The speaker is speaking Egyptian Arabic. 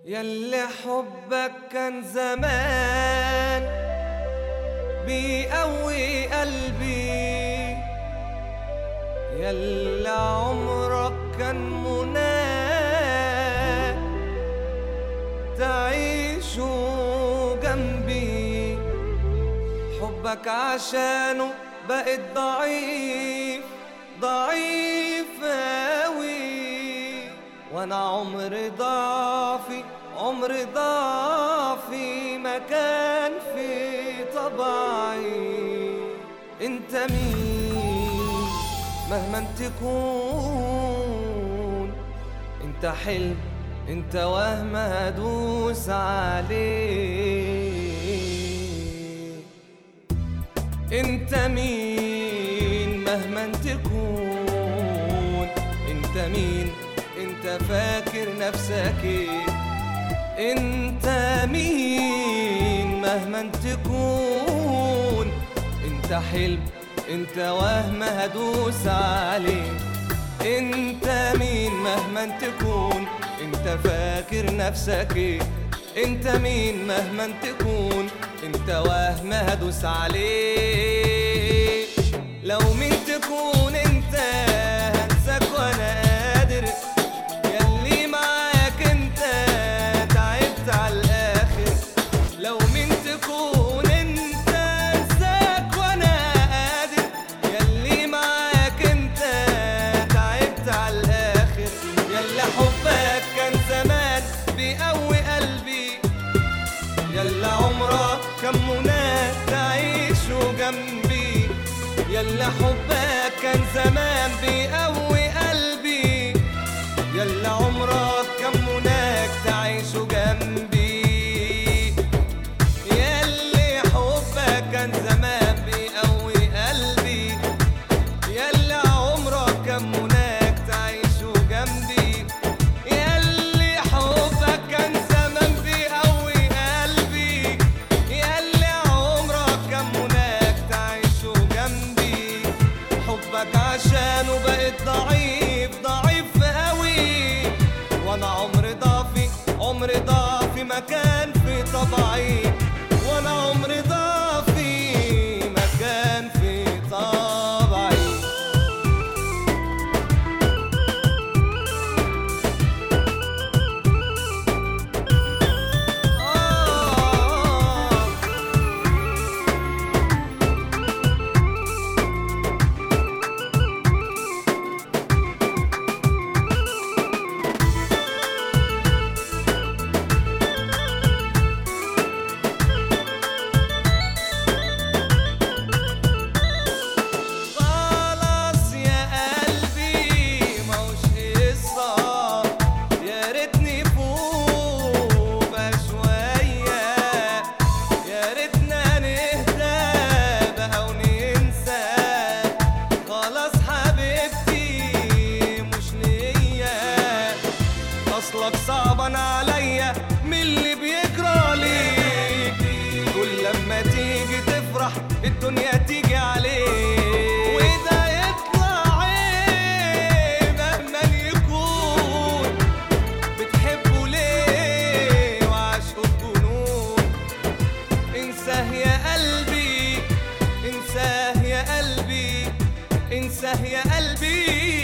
يلي حبك كان زمان بيقوي قلبي يلي عمرك كان مناه تعيشوا جنبي حبك عشانه بقيت ضعيف ضعيف أوي وانا عمري ضعفي عمري ضعفي مكان في طبعي انت مين مهما تكون انت حلم انت وهم هدوس عليه انت مين مهما تكون انت مين انت فاكر نفسك ايه انت مين مهما تكون انت حلم انت وهم هدوس عليه انت مين مهما تكون انت فاكر نفسك ايه انت مين مهما تكون انت وهم هدوس عليه لو مين تكون انت هنساك وانا قادر ياللي معاك انت تعبت على الاخر لو مين تكون انت انساك وانا قادر ياللي معاك انت تعبت على الاخر يلا حبك كان زمان بيقوي قلبي يلا عمرك كم منى تعيشه جنبي يلا حبك كان زمان بيقوي قلبي يلا عمرك كم مناك تعيشه جنبي يلي حبك كان زمان بيقوي قلبي يلا عمرك كم مناك تعيشه جنبي يلي حبك كان زمان بيقوي قلبي يلي عمرك كم مناك تعيشه جنبي حبك عشانه بقيت ضعيف ضعيف قوي وانا عمري ضعفي عمري ضعفي مكان في طبعي وانا عمري ضعفي مكان في طبعي آه خلاص يا قلبي موش قصة يا ريتني فوق شوية يا ريتنا نهدى بقى وننسى خلاص حبيبتي مش ليا اصلك صعبان عليا من اللي بيجرى ليك كل لما تيجي تفرح الدنيا تيجي عليك وده يطلع عيب مهما يكون بتحبه ليه وعشقه بجنون انساه يا قلبي انساه يا قلبي انساه يا قلبي